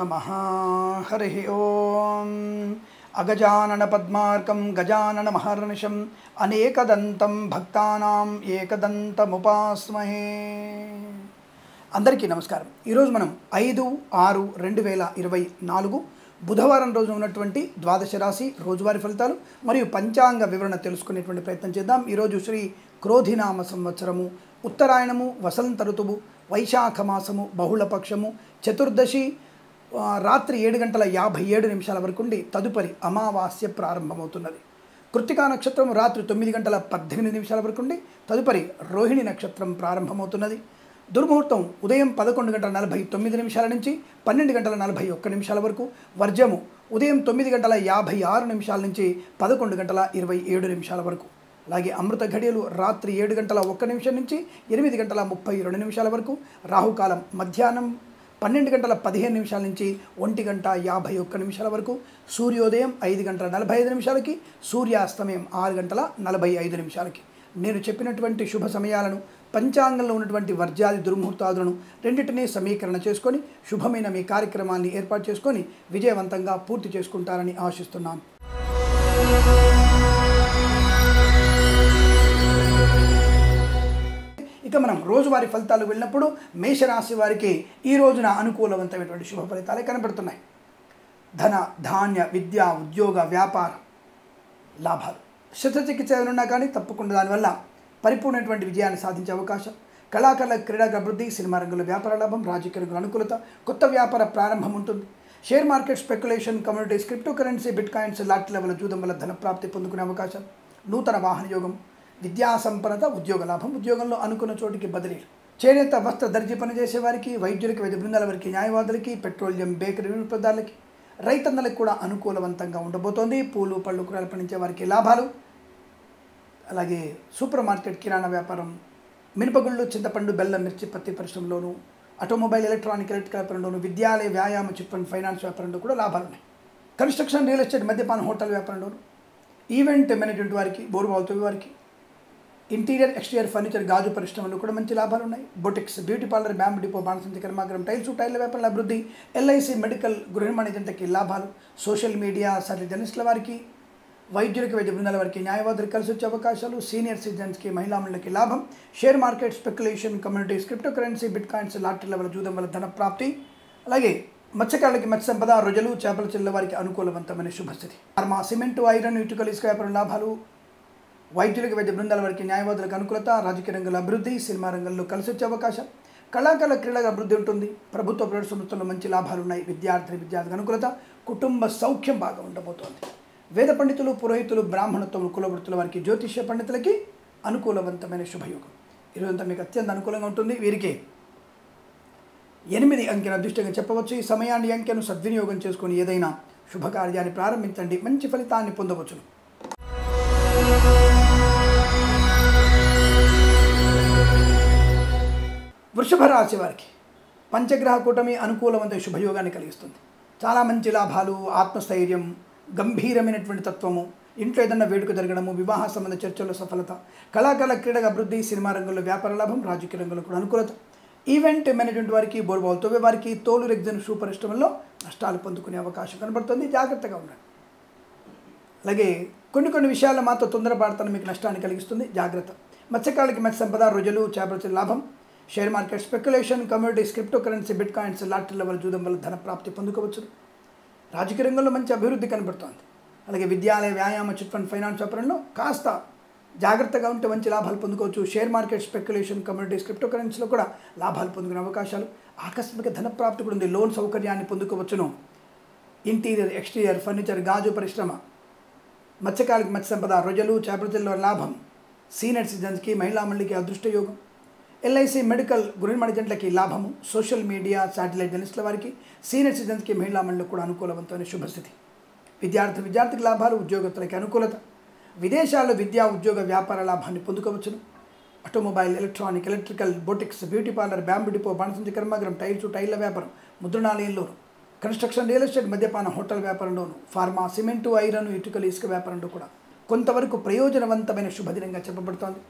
నమ హరి ఓం అగజానన పద్మార్కం గజానన మహర్నిశం అనేకదంతం భక్తానాం ఏకదంతముపాస్మహే అందరికీ నమస్కారం ఈరోజు మనం ఐదు ఆరు రెండు వేల ఇరవై నాలుగు బుధవారం రోజు ఉన్నటువంటి ద్వాదశ రాశి రోజువారీ ఫలితాలు మరియు పంచాంగ వివరణ తెలుసుకునేటువంటి ప్రయత్నం చేద్దాం ఈరోజు శ్రీ క్రోధినామ సంవత్సరము ఉత్తరాయణము వసంత ఋతువు వైశాఖ మాసము బహుళపక్షము చతుర్దశి ఆ, రాత్రి ఏడు గంటల యాభై ఏడు నిమిషాల వరకు ఉండి తదుపరి అమావాస్య ప్రారంభమవుతున్నది కృత్తికా నక్షత్రం రాత్రి తొమ్మిది గంటల పద్దెనిమిది నిమిషాల వరకు ఉండి తదుపరి రోహిణి నక్షత్రం ప్రారంభమవుతున్నది దుర్ముహూర్తం ఉదయం పదకొండు గంటల నలభై తొమ్మిది నిమిషాల నుంచి పన్నెండు గంటల నలభై ఒక్క నిమిషాల వరకు వర్జము ఉదయం తొమ్మిది గంటల యాభై ఆరు నిమిషాల నుంచి పదకొండు గంటల ఇరవై ఏడు నిమిషాల వరకు అలాగే అమృత ఘడియలు రాత్రి ఏడు గంటల ఒక్క నిమిషం నుంచి ఎనిమిది గంటల ముప్పై రెండు నిమిషాల వరకు రాహుకాలం మధ్యాహ్నం పన్నెండు గంటల పదిహేను నిమిషాల నుంచి ఒంటి గంట యాభై ఒక్క నిమిషాల వరకు సూర్యోదయం ఐదు గంటల నలభై ఐదు నిమిషాలకి సూర్యాస్తమయం ఆరు గంటల నలభై ఐదు నిమిషాలకి నేను చెప్పినటువంటి శుభ సమయాలను పంచాంగంలో ఉన్నటువంటి వర్జాది దుర్ముహూర్తాదులను రెండింటినీ సమీకరణ చేసుకొని శుభమైన మీ కార్యక్రమాన్ని ఏర్పాటు చేసుకొని విజయవంతంగా పూర్తి చేసుకుంటారని ఆశిస్తున్నాను ఇక మనం రోజువారీ ఫలితాలు వెళ్ళినప్పుడు మేషరాశి వారికి ఈ రోజున అనుకూలవంతమైనటువంటి శుభ ఫలితాలే కనబడుతున్నాయి ధన ధాన్య విద్య ఉద్యోగ వ్యాపార లాభాలు శస్త్రచికిత్స ఏమైనా కానీ తప్పకుండా దానివల్ల పరిపూర్ణమైనటువంటి విజయాన్ని సాధించే అవకాశం కళాకారుల క్రీడల అభివృద్ధి సినిమా రంగంలో వ్యాపార లాభం రాజకీయ రంగంలో అనుకూలత కొత్త వ్యాపార ప్రారంభం ఉంటుంది share market speculation communities crypto currency bitcoins lot level జూదం వల్ల ధన ప్రాప్తి పొందుకునే అవకాశం నూతన వాహన యోగం విద్యా సంపన్నత ఉద్యోగ లాభం ఉద్యోగంలో అనుకున్న చోటికి బదిలీలు చేనేత వస్త్ర దర్జీ పనిచేసే వారికి వైద్యులకి వైద్య బృందాల వారికి న్యాయవాదులకి పెట్రోలియం బేకరీ వినియోగదారులకి రైతన్నలకు కూడా అనుకూలవంతంగా ఉండబోతోంది పూలు పళ్ళు కూరలు పండించే వారికి లాభాలు అలాగే సూపర్ మార్కెట్ కిరాణా వ్యాపారం మినపగుళ్ళు చింతపండు బెల్లం మిర్చి పత్తి పరిశ్రమలోను ఆటోమొబైల్ ఎలక్ట్రానిక్ ఎలక్ట్రికల్ వ్యాపారంలోను విద్యాలయ వ్యాయామ చిట్ ఫండ్ ఫైనాన్స్ వ్యాపారంలో కూడా లాభాలు ఉన్నాయి కన్స్ట్రక్షన్ రియల్ ఎస్టేట్ మద్యపాన హోటల్ వ్యాపారంలోను ఈవెంట్ మేనేజ్మెంట్ వారికి బోరుబావుతో వారికి ఇంటీరియర్ ఎక్స్టీరియర్ ఫర్నిచర్ గాజు పరిశ్రమలో కూడా మంచి లాభాలు ఉన్నాయి boutiques beauty parlour bamboo depot బాణసంచి కర్మాగారం టైల్స్ టైల్ వ్యాపారాల అభివృద్ధి ఎల్ఐసి మెడికల్ గృహ నిర్మాణ జంటకి లాభాలు సోషల్ మీడియా సర్వీ జర్నలిస్టుల వారికి వైద్యులకి వైద్య బృందాల వారికి న్యాయవాదులు కలిసి వచ్చే అవకాశాలు సీనియర్ సిటిజన్స్కి మహిళామణులకి లాభం share market speculation communities crypto currency bitcoins lottery level జూదం వల్ల ధన ప్రాప్తి అలాగే మత్స్యకారులకి మత్స్య సంపద రొజలు చేపల చెల్ల వారికి అనుకూలవంతమైన శుభస్థితి ఫార్మా సిమెంటు ఐరన్ ఇటుకలు ఇసుక వ్యాపారం లాభాలు వైద్యులకు వైద్య బృందాల వారికి న్యాయవాదులకు అనుకూలత రాజకీయ రంగంలో అభివృద్ధి సినిమా రంగంలో కలిసి వచ్చే అవకాశం కళాకారుల క్రీడల అభివృద్ధి ఉంటుంది ప్రభుత్వ ప్రైవేట్ సంస్థల్లో మంచి లాభాలు ఉన్నాయి విద్యార్థి విద్యార్థులకు అనుకూలత కుటుంబ సౌఖ్యం బాగా ఉండబోతోంది వేద పండితులు పురోహితులు బ్రాహ్మణత్వం కులవృత్తుల వారికి జ్యోతిష్య పండితులకి అనుకూలవంతమైన శుభయోగం ఈరోజంతా మీకు అత్యంత అనుకూలంగా ఉంటుంది వీరికి ఎనిమిది అంకెను అదృష్టంగా చెప్పవచ్చు ఈ సమయాన్ని ఈ అంకెను సద్వినియోగం చేసుకొని ఏదైనా శుభకార్యాన్ని ప్రారంభించండి మంచి ఫలితాన్ని పొందవచ్చును వృషభ రాశి వారికి పంచగ్రహ కూటమి అనుకూలవంతమైన శుభయోగాన్ని కలిగిస్తుంది చాలా మంచి లాభాలు ఆత్మస్థైర్యం గంభీరమైనటువంటి తత్వము ఇంట్లో ఏదన్నా వేడుక జరగడము వివాహ సంబంధ చర్చల్లో సఫలత కళాకారుల క్రీడల అభివృద్ధి సినిమా రంగంలో వ్యాపార లాభం రాజకీయ రంగంలో కూడా అనుకూలత ఈవెంట్ మేనేజ్మెంట్ వారికి బోర్బాల్ తవ్వే వారికి తోలు రెగ్జన్ షూ పరిశ్రమల్లో నష్టాలు పొందుకునే అవకాశం కనబడుతుంది జాగ్రత్తగా ఉండండి అలాగే కొన్ని కొన్ని విషయాల్లో మాత్రం తొందరపడతాను మీకు నష్టాన్ని కలిగిస్తుంది జాగ్రత్త మత్స్యకారులకి మత్స్య సంపద రోజులు చేపల లాభం share market speculation communities crypto currency bitcoins lottery level జూదం వల్ల ధన ప్రాప్తి పొందుకోవచ్చు రాజకీయ రంగంలో మంచి అభివృద్ధి కనబడుతోంది అలాగే విద్యాలయ వ్యాయామ చిట్ ఫండ్ ఫైనాన్స్ వ్యాపారంలో కాస్త జాగ్రత్తగా ఉంటే మంచి లాభాలు పొందుకోవచ్చు share market speculation communities crypto కరెన్సీలో కూడా లాభాలు పొందుకునే అవకాశాలు ఆకస్మిక ధన ప్రాప్తి కూడా ఉంది లోన్ సౌకర్యాన్ని పొందుకోవచ్చును ఇంటీరియర్ ఎక్స్టీరియర్ ఫర్నిచర్ గాజు పరిశ్రమ మత్స్యకారులకు మత్స్య సంపద రొజలు చేపల లాభం సీనియర్ సిటిజన్స్కి మహిళా మండలికి అదృష్ట యోగం ఎల్ఐసి మెడికల్ గృహనిర్మాణ జంటలకి లాభము సోషల్ మీడియా శాటిలైట్ జర్నలిస్టుల వారికి సీనియర్ సిటిజన్స్కి మహిళా మండలికి కూడా అనుకూలవంతమైన శుభస్థితి విద్యార్థి విద్యార్థికి లాభాలు ఉద్యోగస్తులకి అనుకూలత విదేశాల్లో విద్యా ఉద్యోగ వ్యాపార లాభాన్ని పొందుకోవచ్చును automobile electronic electrical boutiques beauty parlour bamboo depot బాణసంచి కర్మాగారం టైల్స్ టైర్ల వ్యాపారం ముద్రణాలయంలోను కన్స్ట్రక్షన్ రియల్ ఎస్టేట్ మద్యపాన హోటల్ వ్యాపారంలోను ఫార్మా సిమెంటు ఐరన్ ఇటుకలు ఇసుక వ్యాపారంలో కూడా కొంతవరకు ప్రయోజనవంతమైన శుభదినంగా చెప్పబడుతోంది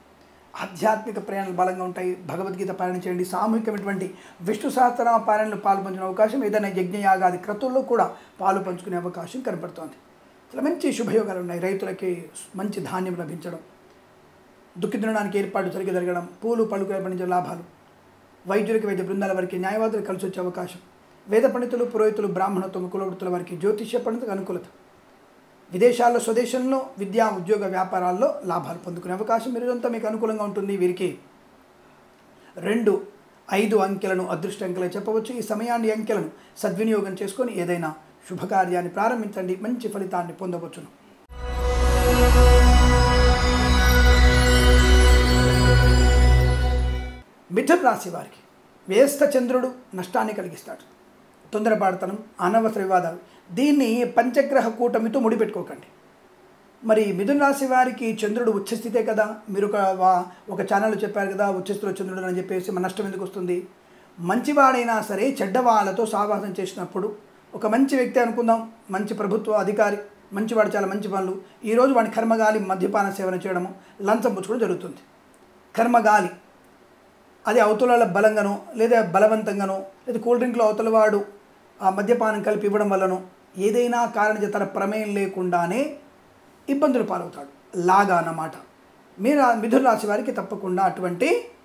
ఆధ్యాత్మిక ప్రయాణాలు బలంగా ఉంటాయి భగవద్గీత పారాయణ చేయండి సామూహికమైనటువంటి విష్ణు సహస్రనామ పారాయణలు పాల్పంచుకునే అవకాశం ఏదైనా యజ్ఞయాగాది క్రతువుల్లో కూడా పాలు పంచుకునే అవకాశం కనపడుతోంది చాలా మంచి శుభయోగాలు ఉన్నాయి రైతులకి మంచి ధాన్యం లభించడం దుక్కి దున్నడానికి ఏర్పాటు సరిగ్గా జరగడం పూలు పళ్ళు పండించే లాభాలు వైద్యులకి వైద్య బృందాల వారికి న్యాయవాదులు కలిసి వచ్చే అవకాశం వేద పండితులు పురోహితులు బ్రాహ్మణత్వం కులవృత్తుల వారికి జ్యోతిష్య పండితులకు అనుకూలత విదేశాల్లో స్వదేశంలో విద్యా ఉద్యోగ వ్యాపారాల్లో లాభాలు పొందుకునే అవకాశం మీరంతా మీకు అనుకూలంగా ఉంటుంది వీరికి రెండు ఐదు అంకెలను అదృష్ట అంకెలు చెప్పవచ్చు ఈ సమయాన్ని ఈ అంకెలను సద్వినియోగం చేసుకొని ఏదైనా శుభకార్యాన్ని ప్రారంభించండి మంచి ఫలితాన్ని పొందవచ్చును మిథున రాశి వారికి వ్యస్త చంద్రుడు నష్టాన్ని కలిగిస్తాడు తొందరపాడుతనం అనవసర వివాదాలు దీన్ని పంచగ్రహ కూటమితో ముడిపెట్టుకోకండి మరి మిథున రాశి వారికి చంద్రుడు ఉచ్చస్థితే కదా మీరు ఒక వా- ఒక ఛానల్ చెప్పారు కదా ఉచ్చస్థితిలో చంద్రుడు అని చెప్పేసి మన నష్టం ఎందుకు వస్తుంది మంచివాడైనా సరే చెడ్డవాళ్ళతో సావాసం చేసినప్పుడు ఒక మంచి వ్యక్తి అనుకుందాం మంచి ప్రభుత్వ అధికారి మంచివాడు చాలా మంచి పనులు ఈరోజు వాడి కర్మగాలి మద్యపాన సేవన చేయడము లంచం పుచ్చుకోవడం జరుగుతుంది కర్మగాలి అది అవతల బలంగానో లేదా బలవంతంగానో లేదా కూల్ డ్రింక్లో అవతల వాడు ఆ మద్యపానం కలిపి ఇవ్వడం వల్లనో ఏదైనా కారణ చేత తన ప్రమేయం లేకుండానే ఇబ్బందులు పాలవుతాడు లాగా అన్నమాట మీరు ఆ మిథున రాశి వారికి తప్పకుండా అటువంటి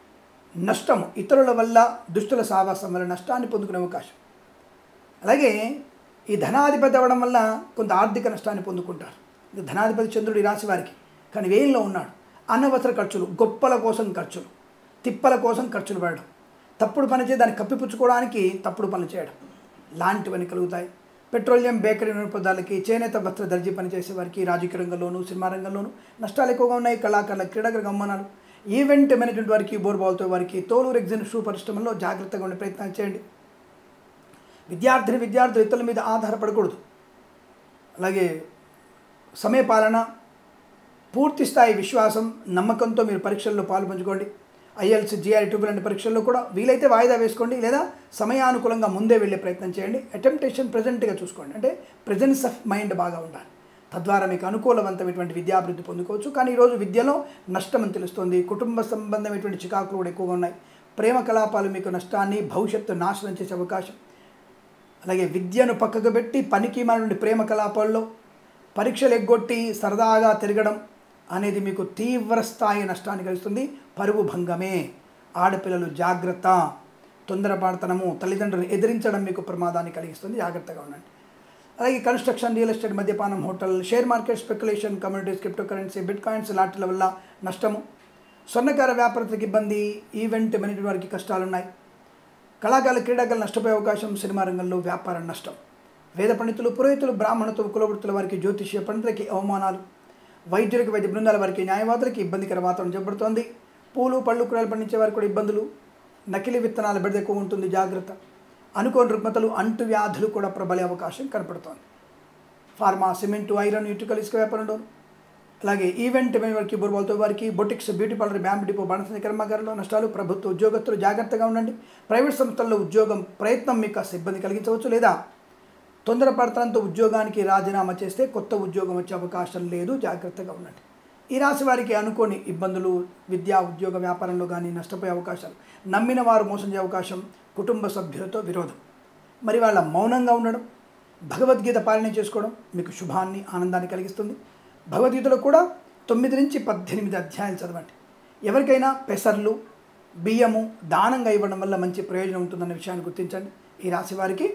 నష్టము ఇతరుల వల్ల దుష్టుల సావాసం వల్ల నష్టాన్ని పొందుకునే అవకాశం అలాగే ఈ ధనాధిపతి అవ్వడం వల్ల కొంత ఆర్థిక నష్టాన్ని పొందుకుంటారు ఇది ధనాధిపతి చంద్రుడు ఈ రాశి వారికి కానీ వేయంలో ఉన్నాడు అనవసర ఖర్చులు గొప్పల కోసం ఖర్చులు తిప్పల కోసం ఖర్చులు పెట్టడం తప్పుడు పని చేసి దాన్ని కప్పిపుచ్చుకోవడానికి తప్పుడు పనులు చేయడం లాంటివన్నీ కలుగుతాయి పెట్రోలియం బేకరీ నిరుపదాలకి చేనేత వస్త్ర దర్జీ పనిచేసే వారికి రాజకీయ రంగంలోనూ సినిమా రంగంలోనూ నష్టాలు ఎక్కువగా ఉన్నాయి కళాకారుల క్రీడాకారుల గమనాలు ఈవెంట్ మేనేజ్మెంట్ వారికి బోర్బాల్తో వారికి తోలు ఎగ్జిన్ షూ పరిశ్రమలో జాగ్రత్తగా ఉండే ప్రయత్నం చేయండి విద్యార్థిని విద్యార్థులు ఇతరుల మీద ఆధారపడకూడదు అలాగే సమయపాలన పూర్తి స్థాయి విశ్వాసం నమ్మకంతో మీరు పరీక్షల్లో పాల్పంచుకోండి ఐఎల్స్ జిఆర్ ట్యూబ్ లాంటి పరీక్షల్లో కూడా వీలైతే వాయిదా వేసుకోండి లేదా సమయానుకూలంగా ముందే వెళ్ళే ప్రయత్నం చేయండి అటెంప్టేషన్ ప్రజెంట్గా చూసుకోండి అంటే ప్రజెన్స్ ఆఫ్ మైండ్ బాగా ఉండాలి తద్వారా మీకు అనుకూలవంతమైనటువంటి విద్యాభివృద్ధి పొందుకోవచ్చు కానీ ఈరోజు విద్యలో నష్టం అని తెలుస్తుంది కుటుంబ సంబంధమైనటువంటి చికాకులు కూడా ఎక్కువగా ఉన్నాయి ప్రేమ కలాపాలు మీకు నష్టాన్ని భవిష్యత్తు నాశనం చేసే అవకాశం అలాగే విద్యను పక్కకు పెట్టి పనికి మాలిన ప్రేమ కలాపాల్లో పరీక్షలు ఎగ్గొట్టి సరదాగా తిరగడం అనేది మీకు తీవ్ర స్థాయి నష్టాన్ని కలిగిస్తుంది పరువు భంగమే ఆడపిల్లలు జాగ్రత్త తొందరపాడుతనము తల్లిదండ్రులను ఎదిరించడం మీకు ప్రమాదాన్ని కలిగిస్తుంది జాగ్రత్తగా ఉండండి అలాగే కన్స్ట్రక్షన్ రియల్ ఎస్టేట్ మద్యపానం hotel share market speculation communities crypto currency bitcoins లాంటిల వల్ల నష్టము స్వర్ణకార వ్యాపారస్తులకు ఇబ్బంది ఈవెంట్ మేనేజ్మెంట్ వారికి కష్టాలున్నాయి కళాకారుల క్రీడాకారులు నష్టపోయే అవకాశం సినిమా రంగంలో వ్యాపార నష్టం వేద పండితులు పురోహితులు బ్రాహ్మణత్వ కులవృత్తుల వారికి జ్యోతిష్య పండితులకి అవమానాలు వైద్యులకి వైద్య బృందాల వారికి న్యాయవాదులకి ఇబ్బందికర వాతావరణం చెప్పబడుతోంది పూలు పళ్ళు కూరలు పండించే వారికి కూడా ఇబ్బందులు నకిలీ విత్తనాల బెడద ఎక్కువ ఉంటుంది జాగ్రత్త అనుకోని రుగ్మతలు అంటు వ్యాధులు కూడా ప్రబలే అవకాశం కనపడుతోంది ఫార్మా సిమెంటు ఐరన్ ఇటుకలు ఇసుక వ్యాపారంలో అలాగే ఈవెంట్ వారికి బుర్బాల్తో వారికి boutiques beauty parlour bamboo depot బాణస కర్మాగారంలో నష్టాలు ప్రభుత్వ ఉద్యోగస్తులు జాగ్రత్తగా ఉండండి ప్రైవేట్ సంస్థల్లో ఉద్యోగం ప్రయత్నం మీకు కాస్త ఇబ్బంది కలిగించవచ్చు లేదా తొందరపడతనంతో ఉద్యోగానికి రాజీనామా చేస్తే కొత్త ఉద్యోగం వచ్చే అవకాశం లేదు జాగ్రత్తగా ఉండండి ఈ రాశి వారికి అనుకోని ఇబ్బందులు విద్యా ఉద్యోగ వ్యాపారంలో కానీ నష్టపోయే అవకాశాలు నమ్మిన వారు మోసం చేసే అవకాశం కుటుంబ సభ్యులతో విరోధం మరి వాళ్ళ మౌనంగా ఉండడం భగవద్గీత పాలన చేసుకోవడం మీకు శుభాన్ని ఆనందాన్ని కలిగిస్తుంది భగవద్గీతలో కూడా తొమ్మిది నుంచి పద్దెనిమిది అధ్యాయాలు చదవండి ఎవరికైనా పెసర్లు బియ్యము దానంగా ఇవ్వడం వల్ల మంచి ప్రయోజనం ఉంటుందన్న విషయాన్ని గుర్తించండి ఈ రాశి వారికి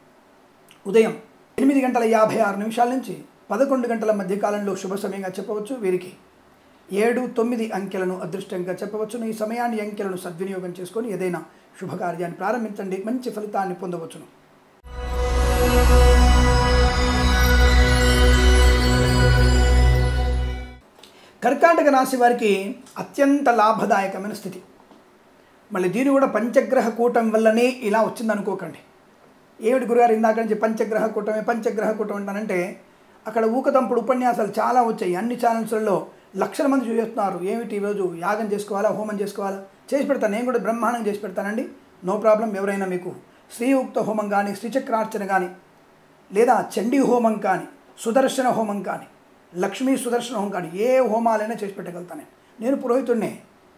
ఉదయం ఎనిమిది గంటల యాభై ఆరు నిమిషాల నుంచి పదకొండు గంటల మధ్య కాలంలో శుభ సమయంగా చెప్పవచ్చు వీరికి ఏడు తొమ్మిది అంకెలను అదృష్టంగా చెప్పవచ్చును ఈ సమయాన్ని అంకెలను సద్వినియోగం చేసుకొని ఏదైనా శుభకార్యాన్ని ప్రారంభించండి మంచి ఫలితాన్ని పొందవచ్చును కర్కాటక రాశి వారికి అత్యంత లాభదాయకమైన స్థితి మళ్ళీ దీని కూడా పంచగ్రహ కూటమి వల్లనే ఇలా వచ్చింది అనుకోకండి ఏమిటి గురుగారు ఇందాక నుంచి పంచగ్రహ కూటమి పంచగ్రహ కూటమి అంటానంటే అక్కడ ఊకదంపుడు ఉపన్యాసాలు చాలా వచ్చాయి అన్ని ఛానల్స్లలో లక్షల మంది చూసేస్తున్నారు ఏమిటి ఈరోజు యాగం చేసుకోవాలా హోమం చేసుకోవాలా చేసి పెడతాను నేను కూడా బ్రహ్మాండంగా చేసి పెడతానండి నో ప్రాబ్లం ఎవరైనా మీకు శ్రీయుక్త హోమం కానీ శ్రీచక్రార్చన కానీ లేదా చండీ హోమం కానీ సుదర్శన హోమం కానీ లక్ష్మీ సుదర్శన హోమం కానీ ఏ హోమాలైనా చేసి పెట్టగలుగుతాను నేను నేను పురోహితుడినే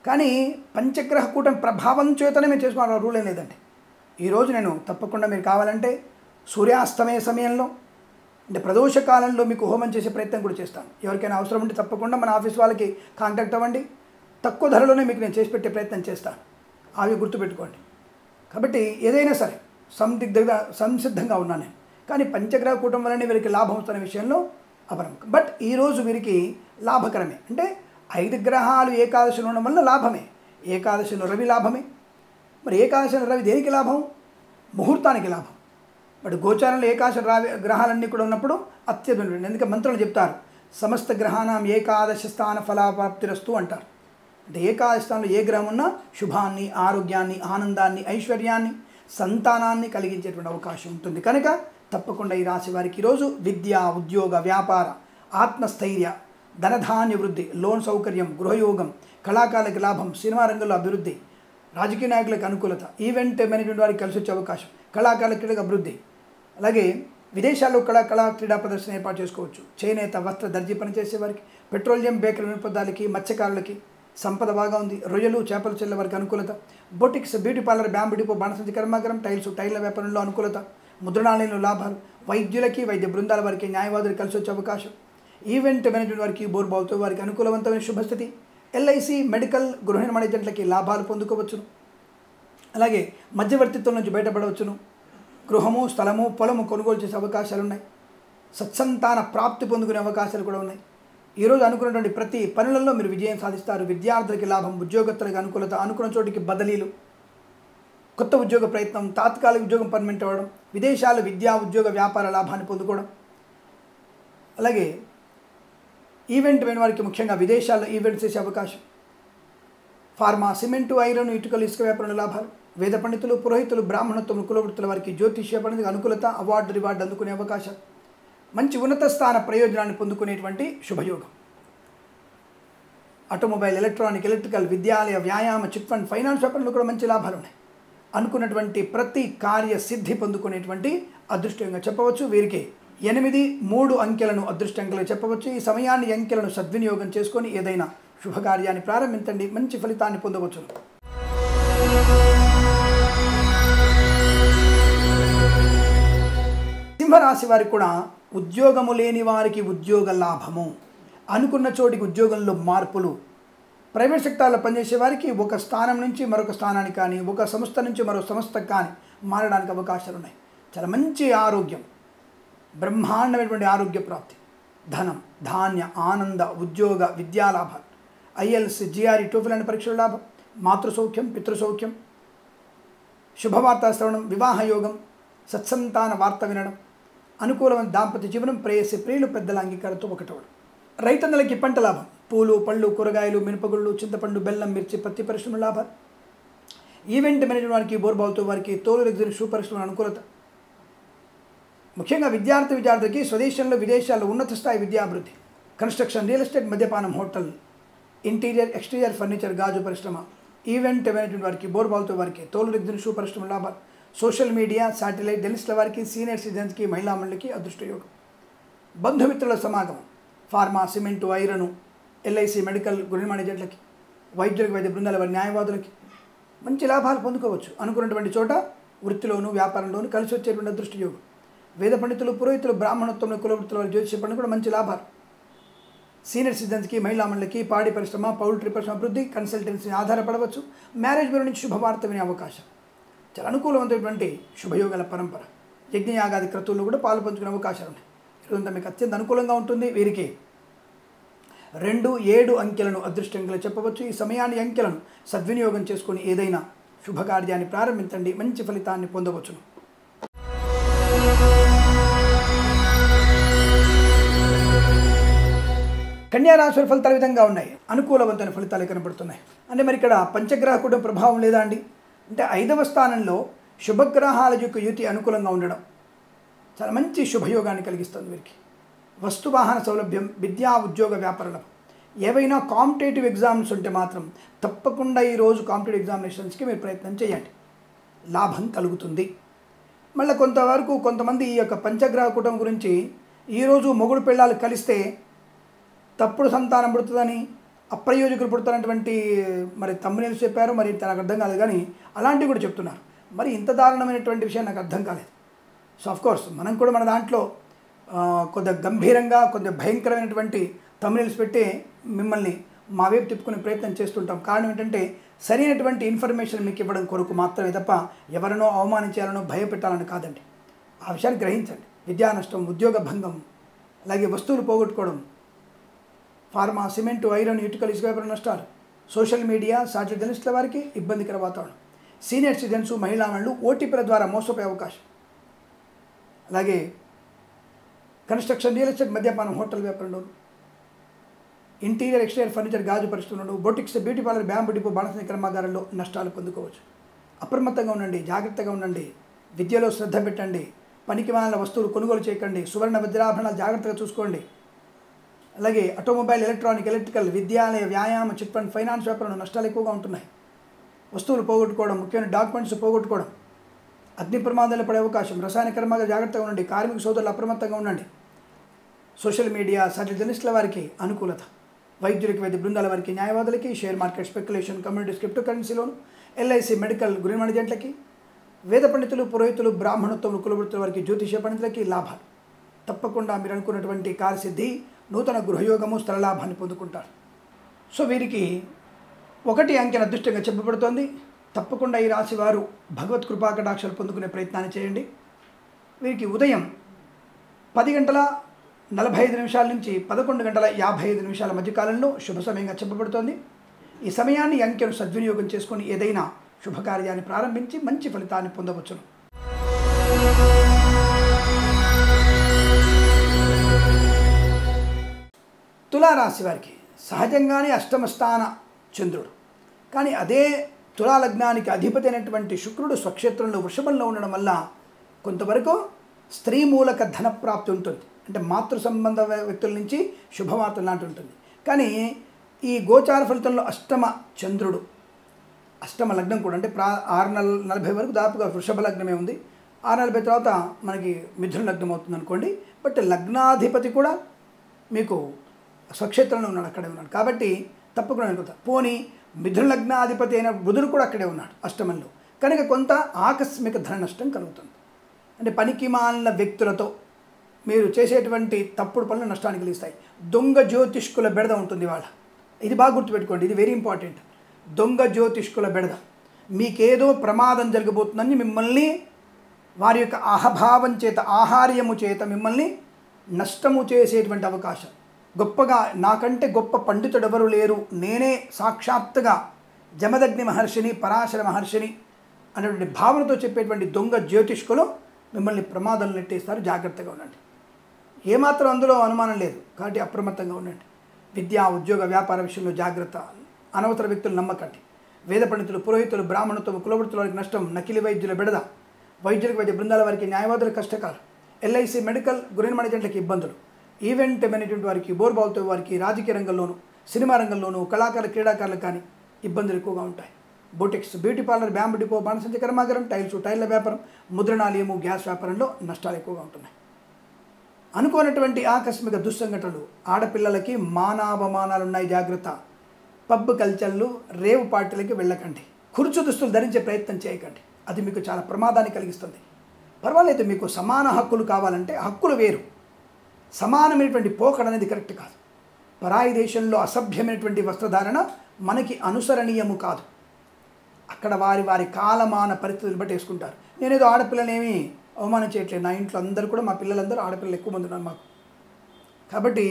కానీ పంచగ్రహ కూటమి ప్రభావం చేతనే మేము చేసుకోవాలి రూల్ ఏం లేదండి ఈరోజు నేను తప్పకుండా మీరు కావాలంటే సూర్యాస్తమయ సమయంలో అంటే ప్రదోష కాలంలో మీకు హోమం చేసే ప్రయత్నం కూడా చేస్తాను ఎవరికైనా అవసరం ఉంటే తప్పకుండా మన ఆఫీస్ వాళ్ళకి కాంటాక్ట్ అవ్వండి తక్కువ ధరలోనే మీకు నేను చేసి పెట్టే ప్రయత్నం చేస్తాను అవి గుర్తుపెట్టుకోండి కాబట్టి ఏదైనా సరే సందిగ్ధంగా సంసిద్ధంగా ఉన్నాను నేను కానీ పంచగ్రహ కూటం వల్లనే వీరికి లాభం వస్తున్న విషయంలో అపనమ్మకం బట్ ఈరోజు వీరికి లాభకరమే అంటే ఐదు గ్రహాలు ఏకాదశిలో ఉండడం వల్ల లాభమే ఏకాదశిలో రవి లాభమే మరి ఏకాదశిలో రవి దేనికి లాభం ముహూర్తానికి లాభం బట్ గోచారంలో ఏకాదశి రావి గ్రహాలన్నీ కూడా ఉన్నప్పుడు అత్యద్భుతం ఎందుకంటే మంత్రులు చెప్తారు సమస్త గ్రహానం ఏకాదశ స్థాన ఫలాప్రాప్తిరస్తు అంటారు అంటే ఏకాదశ స్థానంలో ఏ గ్రహం ఉన్నా శుభాన్ని ఆరోగ్యాన్ని ఆనందాన్ని ఐశ్వర్యాన్ని సంతానాన్ని కలిగించేటువంటి అవకాశం ఉంటుంది కనుక తప్పకుండా ఈ రాశి వారికి ఈరోజు విద్య ఉద్యోగ వ్యాపార ఆత్మస్థైర్య ధనధాన్య వృద్ధి లోన్ సౌకర్యం గృహయోగం కళాకారులకు లాభం సినిమా రంగంలో అభివృద్ధి రాజకీయ నాయకులకు అనుకూలత ఈవెంట్ మేనేజ్మెంట్ వారికి కలిసి వచ్చే అవకాశం కళాకారుల క్రీడకు అభివృద్ధి అలాగే విదేశాల్లో కళా కళా క్రీడా ప్రదర్శన ఏర్పాటు చేసుకోవచ్చు చేనేత వస్త్ర దర్జీ పనిచేసే వారికి పెట్రోలియం బేకరీ వినపదాలకి మత్స్యకారులకి సంపద బాగా ఉంది రొయ్యలు చేపలు చెల్లె వారికి అనుకూలత boutiques beauty parlour bamboo depot బాణసంచి కర్మాగారం టైల్స్ టైర్ల వ్యాపారంలో అనుకూలత ముద్రణాలయంలో లాభాలు వైద్యులకి వైద్య బృందాల వారికి న్యాయవాదులు కలిసి వచ్చే అవకాశం ఈవెంట్ మేనేజ్మెంట్ వారికి బోర్బావుతో వారికి అనుకూలవంతమైన శుభస్థితి ఎల్ఐసి మెడికల్ గృహ నిర్మాణ ఏజెంట్లకి లాభాలు పొందుకోవచ్చును అలాగే మధ్యవర్తిత్వం నుంచి బయటపడవచ్చును గృహము స్థలము పొలము కొనుగోలు చేసే అవకాశాలు ఉన్నాయి సత్సంతాన ప్రాప్తి పొందుకునే అవకాశాలు కూడా ఉన్నాయి ఈరోజు అనుకున్నటువంటి ప్రతి పనులలో మీరు విజయం సాధిస్తారు విద్యార్థులకి లాభం ఉద్యోగస్తులకు అనుకూలత అనుకున్న చోటికి బదిలీలు కొత్త ఉద్యోగ ప్రయత్నం తాత్కాలిక ఉద్యోగం పర్మనెంట్ అవ్వడం విదేశాలు విద్యా ఉద్యోగ వ్యాపార లాభాన్ని పొందుకోవడం అలాగే ఈవెంట్ అయిన వారికి ముఖ్యంగా విదేశాల్లో ఈవెంట్స్ చేసే అవకాశం ఫార్మా సిమెంటు ఐరన్ ఇటుకలు ఇసుక వ్యాపారంలో లాభాలు వేద పండితులు పురోహితులు బ్రాహ్మణత్వం కులవృత్తుల వారికి జ్యోతిష్య పండితులకు అనుకూలత అవార్డు రివార్డు అందుకునే అవకాశం మంచి ఉన్నత స్థాన ప్రయోజనాన్ని పొందుకునేటువంటి శుభయోగం ఆటోమొబైల్ ఎలక్ట్రానిక్ ఎలక్ట్రికల్ విద్యాలయ వ్యాయామ చిట్ ఫండ్ ఫైనాన్స్ వ్యాపారంలో కూడా మంచి లాభాలు ఉన్నాయి అనుకున్నటువంటి ప్రతి కార్య సిద్ధి పొందుకునేటువంటి అదృష్టంగా చెప్పవచ్చు వీరికి ఎనిమిది మూడు అంకెలను అదృష్టంగా చెప్పవచ్చు ఈ సమయాన్ని అంకెలను సద్వినియోగం చేసుకొని ఏదైనా శుభకార్యాన్ని ప్రారంభించండి మంచి ఫలితాన్ని పొందవచ్చు సింహరాశి వారికి కూడా ఉద్యోగము లేని వారికి ఉద్యోగ లాభము అనుకున్న చోటికి ఉద్యోగంలో మార్పులు ప్రైవేట్ సెక్టార్లో పనిచేసే వారికి ఒక స్థానం నుంచి మరొక స్థానానికి కానీ ఒక సంస్థ నుంచి మరో సంస్థకు కానీ మారడానికి అవకాశాలు ఉన్నాయి చాలా మంచి ఆరోగ్యం బ్రహ్మాండమైనటువంటి ఆరోగ్య ప్రాప్తి ధనం ధాన్య ఆనంద ఉద్యోగ విద్యా లాభాలు ఐఎల్స్ జిఆర్ఈ టోఫిల్ అనే పరీక్షల లాభం మాతృసౌఖ్యం పితృసౌఖ్యం శుభవార్తా శ్రవణం వివాహ యోగం సత్సంతాన వార్త వినడం అనుకూలమైన దాంపత్య జీవనం ప్రేయసి ప్రియులు పెద్దల అంగీకారంతో ఒకటవడం రైతన్నలకి పంట లాభం పూలు పళ్ళు కూరగాయలు మినపగుళ్ళు చింతపండు బెల్లం మిర్చి పత్తి పరిశ్రమ లాభాలు ఈవెంట్ మేనేజ్మెంట్ వారికి బోర్బావుతో వారికి తోలు రెగ్జిన్ షూ పరిశ్రమ అనుకూలత ముఖ్యంగా విద్యార్థి విద్యార్థికి స్వదేశంలో విదేశాల్లో ఉన్నత స్థాయి విద్యాభివృద్ధి కన్స్ట్రక్షన్ రియల్ ఎస్టేట్ మద్యపానం హోటల్ ఇంటీరియర్ ఎక్స్టీరియర్ ఫర్నిచర్ గాజు పరిశ్రమ ఈవెంట్ మేనేజ్మెంట్ వారికి బోర్బాల్తో వారికి తోలు రెగ్జిన్ షూ పరిశ్రమ లాభాలు సోషల్ మీడియా శాటిలైట్ డెలిస్ట్ల వారికి సీనియర్ సిటిజన్స్కి మహిళా మండలికి అదృష్టయోగం బంధుమిత్రుల సమాగమం pharma cement iron LIC medical గృహ ఏజెంట్లకి వైద్యులకు వైద్య బృందాల వారి న్యాయవాదులకి మంచి లాభాలు పొందుకోవచ్చు అనుకున్నటువంటి చోట వృత్తిలోను వ్యాపారంలోను కలిసి వచ్చేటువంటి అదృష్ట యోగం వేద పండితులు పురోహితులు బ్రాహ్మణత్వంలో కులవృత్తుల వారి జ్యోతిష పండుగ కూడా మంచి లాభాలు సీనియర్ సిటిజన్స్కి మహిళా మండలికి పాడి పరిశ్రమ పౌల్ట్రీ పరిశ్రమ అభివృద్ధి కన్సల్టెన్సీ ఆధారపడవచ్చు మ్యారేజ్ బ్యూరో నుంచి శుభవార్త వినే అవకాశం చాలా అనుకూలమైనటువంటి శుభయోగాల పరంపర యజ్ఞయాగాది క్రతువుల్లో కూడా పాలు పంచుకునే అవకాశాలు ఉన్నాయి ఈరోజంతా మీకు అత్యంత అనుకూలంగా ఉంటుంది వీరికి రెండు ఏడు అంకెలను అదృష్టంగా చెప్పవచ్చు ఈ సమయాన్ని అంకెలను సద్వినియోగం చేసుకొని ఏదైనా శుభకార్యాన్ని ప్రారంభించండి మంచి ఫలితాన్ని పొందవచ్చును కన్యా రాశి వారి ఫలితాలు ఈ విధంగా ఉన్నాయి అనుకూలవంతమైన ఫలితాలు కనబడుతున్నాయి అంటే మరి ఇక్కడ పంచగ్రహ కూడా ప్రభావం లేదా అండి అంటే ఐదవ స్థానంలో శుభగ్రహాల యొక్క యుతి అనుకూలంగా ఉండడం చాలా మంచి శుభయోగాన్ని కలిగిస్తుంది వీరికి వస్తు వాహన సౌలభ్యం విద్యా ఉద్యోగ వ్యాపారాలు ఏవైనా కాంపిటేటివ్ ఎగ్జామ్స్ ఉంటే మాత్రం తప్పకుండా ఈరోజు కాంపిటేటివ్ ఎగ్జామినేషన్స్కి మీరు ప్రయత్నం చేయండి లాభం కలుగుతుంది మళ్ళీ కొంతవరకు కొంతమంది ఈ యొక్క పంచగ్రహ కుటుంబం గురించి ఈరోజు మొగుడు పిల్లలు కలిస్తే తప్పుడు సంతానం పుడుతుందని అప్రయోజకులు పుడుతున్నటువంటి మరి తమ్మునేలు చెప్పారు మరి నాకు అర్థం కాలేదు కానీ అలాంటివి కూడా చెప్తున్నారు మరి ఇంత దారుణమైనటువంటి విషయం నాకు అర్థం కాలేదు సో ఆఫ్ కోర్స్ మనం కూడా మన దాంట్లో ఆ, కొద్ది గంభీరంగా కొద్ది భయంకరమైనటువంటి తమ్మునేల్స్ పెట్టి మిమ్మల్ని మా వైపు తిప్పుకునే ప్రయత్నం చేస్తుంటాం కారణం ఏంటంటే సరైనటువంటి ఇన్ఫర్మేషన్ మీకు ఇవ్వడం కొరకు మాత్రమే తప్ప ఎవరినో అవమానించాలనో భయపెట్టాలని కాదండి ఆ విషయాన్ని గ్రహించండి విద్యా నష్టం ఉద్యోగ భంగం అలాగే వస్తువులు పోగొట్టుకోవడం ఫార్మా సిమెంటు ఐరన్ ఇటుకలు ఇసుక వ్యాపార నష్టాలు సోషల్ మీడియా సాటి జర్నలిస్టుల వారికి ఇబ్బందికర వాతావరణం సీనియర్ సిటిజన్స్ మహిళా మహిళలు ఓటీపీల ద్వారా మోసపోయే అవకాశం అలాగే కన్స్ట్రక్షన్ రియల్ ఎస్టేట్ మద్యపానం హోటల్ వ్యాపారంలో ఇంటీరియర్ ఎక్స్టీరియర్ ఫర్నిచర్ గాజు పరిశ్రమలు boutiques beauty parlour bamboo depot బాణసని కర్మాగారంలో నష్టాలు పొందుకోవచ్చు అప్రమత్తంగా ఉండండి జాగ్రత్తగా ఉండండి విద్యలో శ్రద్ధ పెట్టండి పనికి మాలిన వస్తువులు కొనుగోలు చేయకండి సువర్ణ వజ్రాభరణాలు జాగ్రత్తగా చూసుకోండి అలాగే ఆటోమొబైల్ ఎలక్ట్రానిక్ ఎలక్ట్రికల్ విద్యాలయ వ్యాయామ చిట్ ఫండ్ ఫైనాన్స్ వ్యాపారంలో నష్టాలు ఎక్కువగా ఉంటున్నాయి వస్తువులు పోగొట్టుకోవడం ముఖ్యమైన డాక్యుమెంట్స్ పోగొట్టుకోవడం అగ్ని ప్రమాదాలు పడే అవకాశం రసాయన కర్మగా జాగ్రత్తగా ఉండండి కార్మిక సోదరులు అప్రమత్తంగా ఉండండి సోషల్ మీడియా సాటి జర్నలిస్టుల వారికి అనుకూలత వైద్యులకి వైద్య బృందాల వారికి న్యాయవాదులకి share market speculation communities crypto కరెన్సీలోను ఎల్ఐసి మెడికల్ గృహ మేనేజెంట్లకి వేద పండితులు పురోహితులు బ్రాహ్మణోత్తములు కులవృత్తుల వారికి జ్యోతిష పండితులకి లాభాలు తప్పకుండా మీరు అనుకున్నటువంటి కార్యసిద్ధి నూతన గృహయోగము స్థల లాభాన్ని పొందుకుంటారు సో వీరికి ఒకటి అంకెన అదృష్టంగా చెప్పబడుతోంది తప్పకుండా ఈ రాశి వారు భగవత్ కృపా కటాక్షాలు పొందుకునే ప్రయత్నాన్ని చేయండి వీరికి ఉదయం పది గంటల నలభై ఐదు నిమిషాల నుంచి పదకొండు గంటల యాభై ఐదు నిమిషాల మధ్యకాలంలో శుభ సమయంగా చెప్పబడుతోంది ఈ సమయాన్ని ఈ అంకెను సద్వినియోగం చేసుకొని ఏదైనా శుభకార్యాన్ని ప్రారంభించి మంచి ఫలితాన్ని పొందవచ్చును తులారాశి వారికి సహజంగానే అష్టమ స్థాన చంద్రుడు కానీ అదే తులా లగ్నానికి అధిపతి అయినటువంటి శుక్రుడు స్వక్షేత్రంలో వృషభంలో ఉండడం వల్ల కొంతవరకు స్త్రీ మూలక ధన ప్రాప్తి ఉంటుంది అంటే మాతృ సంబంధ వ్యక్తుల నుంచి శుభవార్త లాంటి ఉంటుంది కానీ ఈ గోచార ఫలితంలో అష్టమ చంద్రుడు అష్టమ లగ్నం కూడా అంటే ప్రా ఆరు నెల నలభై వరకు దాదాపుగా వృషభ లగ్నమే ఉంది ఆరు నలభై తర్వాత మనకి మిథున లగ్నం అవుతుంది అనుకోండి బట్ లగ్నాధిపతి కూడా మీకు స్వక్షేత్రంలో ఉన్నాడు అక్కడే ఉన్నాడు కాబట్టి తప్పకుండా అనుకుంటా పోనీ మిథున లగ్నాధిపతి అయిన బుధుడు కూడా అక్కడే ఉన్నాడు అష్టమంలో కనుక కొంత ఆకస్మిక ధన నష్టం కలుగుతుంది అంటే పనికి మాలిన వ్యక్తులతో మీరు చేసేటువంటి తప్పుడు పనులు నష్టానికి కలిగిస్తాయి దొంగ జ్యోతిష్కుల బెడద ఉంటుంది వాళ్ళ ఇది బాగా గుర్తుపెట్టుకోండి ఇది వెరీ ఇంపార్టెంట్ దొంగ జ్యోతిష్కుల బెడద మీకేదో ప్రమాదం జరగబోతుందని మిమ్మల్ని వారి యొక్క అహభావం చేత ఆహార్యము చేత మిమ్మల్ని నష్టము చేసేటువంటి అవకాశం గొప్పగా నాకంటే గొప్ప పండితుడు ఎవరు లేరు నేనే సాక్షాత్తుగా జమదగ్ని మహర్షిని పరాశర మహర్షిని అనేటువంటి భావనతో చెప్పేటువంటి దొంగ జ్యోతిష్కులు మిమ్మల్ని ప్రమాదం నెట్టేస్తారు జాగ్రత్తగా ఉండండి ఏమాత్రం అందులో అనుమానం లేదు కాబట్టి అప్రమత్తంగా ఉండండి విద్యా ఉద్యోగ వ్యాపార విషయంలో జాగ్రత్త అనవసర వ్యక్తులు నమ్మకండి వేద పండితులు పురోహితులు బ్రాహ్మణత్వం కులవృత్తుల వారికి నష్టం నకిలీ వైద్యుల బెడద వైద్యులకు వైద్య బృందాల వారికి న్యాయవాదుల కష్టకాలు ఎల్ఐసి మెడికల్ గృహ మేనేజెంట్లకి ఇబ్బందులు ఈవెంట్ మేనేజ్మెంట్ వారికి బోర్బాల్తో వారికి రాజకీయ రంగంలోనూ సినిమా రంగంలోనూ కళాకారులు క్రీడాకారులకు కానీ ఇబ్బందులు ఎక్కువగా ఉంటాయి boutiques beauty parlour bamboo depot బాణసంచ కర్మాగారం టైల్స్ టైర్ల వ్యాపారం ముద్రణాలయము గ్యాస్ వ్యాపారంలో నష్టాలు ఎక్కువగా ఉంటున్నాయి అనుకోనటువంటి ఆకస్మిక దుస్సంఘటనలు ఆడపిల్లలకి మానావమానాలు ఉన్నాయి జాగ్రత్త పబ్ కల్చర్లు రేవు పార్టీలకి వెళ్ళకండి కుర్చు దుస్తులు ధరించే ప్రయత్నం చేయకండి అది మీకు చాలా ప్రమాదాన్ని కలిగిస్తుంది పర్వాలేదు మీకు సమాన హక్కులు కావాలంటే హక్కులు వేరు సమానమైనటువంటి పోకడ అనేది కరెక్ట్ కాదు పరాయి దేశంలో అసభ్యమైనటువంటి వస్త్రధారణ మనకి అనుసరణీయము కాదు అక్కడ వారి వారి కాలమాన పరిస్థితులు బట్టి వేసుకుంటారు నేనేదో ఆడపిల్లనేమి అవమానం చేయట్లేదు నా ఇంట్లో అందరూ కూడా మా పిల్లలందరూ ఆడపిల్లలు ఎక్కువ మంది ఉన్నారు మాకు కాబట్టి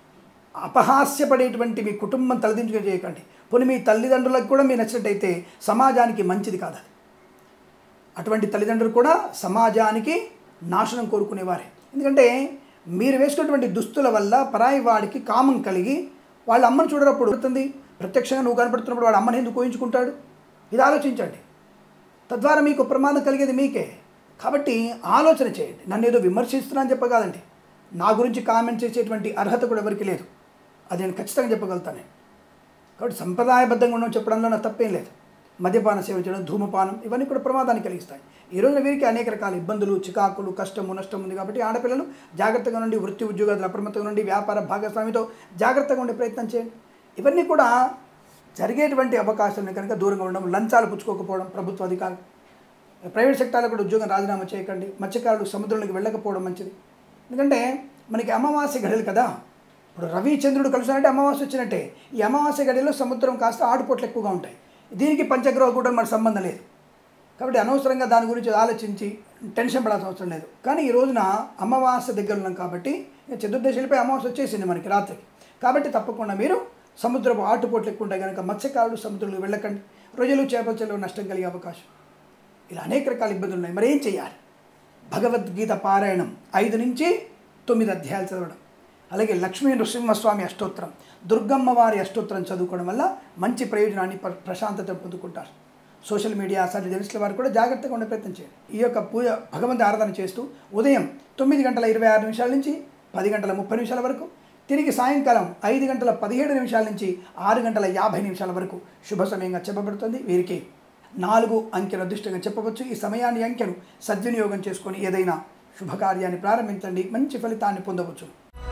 అపహాస్యపడేటువంటి మీ కుటుంబం తలదించుకొని చేయకండి పోనీ మీ తల్లిదండ్రులకు కూడా మీరు నచ్చినట్టయితే సమాజానికి మంచిది కాదు అది అటువంటి తల్లిదండ్రులు కూడా సమాజానికి నాశనం కోరుకునేవారే ఎందుకంటే మీరు వేసుకున్నటువంటి దుస్తుల వల్ల పరాయి వాడికి కామం కలిగి వాళ్ళ అమ్మని చూడరప్పుడు అవుతుంది ప్రత్యక్షంగా నువ్వు కనపడుతున్నప్పుడు వాడు అమ్మని ఎందుకు ఊహించుకుంటాడు ఇది ఆలోచించండి తద్వారా మీకు ప్రమాదం కలిగేది మీకే కాబట్టి ఆలోచన చేయండి నన్ను ఏదో విమర్శిస్తున్నాను చెప్పగలండి నా గురించి కామెంట్ చేసేటువంటి అర్హత కూడా ఎవరికి లేదు అది నేను ఖచ్చితంగా చెప్పగలుగుతాను నేను. కాబట్టి సంప్రదాయబద్ధంగా ఉండడం చెప్పడంలో నా తప్పేం లేదు మద్యపాన సేవ చేయడం ధూమపానం ఇవన్నీ కూడా ప్రమాదాన్ని కలిగిస్తాయి ఈ రోజున వీరికి అనేక రకాల ఇబ్బందులు చికాకులు కష్టము నష్టం ఉంది కాబట్టి ఆడపిల్లలు జాగ్రత్తగా నుండి వృత్తి ఉద్యోగాలు అప్రమత్తంగా నుండి వ్యాపార భాగస్వామితో జాగ్రత్తగా ఉండే ప్రయత్నం చేయండి ఇవన్నీ కూడా జరిగేటువంటి అవకాశాలను కనుక దూరంగా ఉండడం లంచాలు పుచ్చుకోకపోవడం ప్రభుత్వ అధికారులు ప్రైవేట్ సెక్టార్లో కూడా ఉద్యోగం రాజీనామా చేయకండి మత్స్యకారులు సముద్రంలోకి వెళ్ళకపోవడం మంచిది ఎందుకంటే మనకి అమావాస్య గడియలు కదా ఇప్పుడు రవి చంద్రుడు కలుసారంటే అమావాస్య వచ్చినట్టే ఈ అమావాస్య గడిలో సముద్రం కాస్త ఆటుపోట్లు ఎక్కువగా ఉంటాయి దీనికి పంచగ్రహ కూడా మనకు సంబంధం లేదు కాబట్టి అనవసరంగా దాని గురించి ఆలోచించి టెన్షన్ పడాల్సిన అవసరం లేదు కానీ ఈ రోజున అమావాస్య దగ్గర ఉన్నాం కాబట్టి చతుర్దశిలపై అమావాస్య వచ్చేసింది మనకి రాత్రికి కాబట్టి తప్పకుండా మీరు సముద్రపు ఆటుపోట్లు ఎక్కువ ఉంటాయి కనుక మత్స్యకారులు సముద్రంలో వెళ్ళకండి రొయ్యలు చేపల చెరువు నష్టం కలిగే అవకాశం ఇలా అనేక రకాల ఇబ్బందులు ఉన్నాయి మరి ఏం చేయాలి భగవద్గీత పారాయణం ఐదు నుంచి తొమ్మిది అధ్యాయాలు చదవడం అలాగే లక్ష్మీ నృసింహస్వామి అష్టోత్తరం దుర్గమ్మ వారి అష్టోత్తరం చదువుకోవడం వల్ల మంచి ప్రయోజనాన్ని ప్ర- ప్రశాంతత పొందుకుంటారు సోషల్ మీడియా అసలు జర్నలిస్టుల వారు కూడా జాగ్రత్తగా ఉండే ప్రయత్నం చేయండి ఈ యొక్క పూజ భగవంతు ఆరాధన చేస్తూ ఉదయం తొమ్మిది గంటల ఇరవై ఆరు నిమిషాల నుంచి పది గంటల ముప్పై నిమిషాల వరకు తిరిగి సాయంకాలం ఐదు గంటల పదిహేడు నిమిషాల నుంచి ఆరు గంటల యాభై నిమిషాల వరకు శుభ సమయంగా చెప్పబడుతుంది వీరికి నాలుగు అంకెను అదృష్టంగా చెప్పవచ్చు ఈ సమయాన్ని అంకెను సద్వినియోగం చేసుకొని ఏదైనా శుభకార్యాన్ని ప్రారంభించండి మంచి ఫలితాన్ని పొందవచ్చు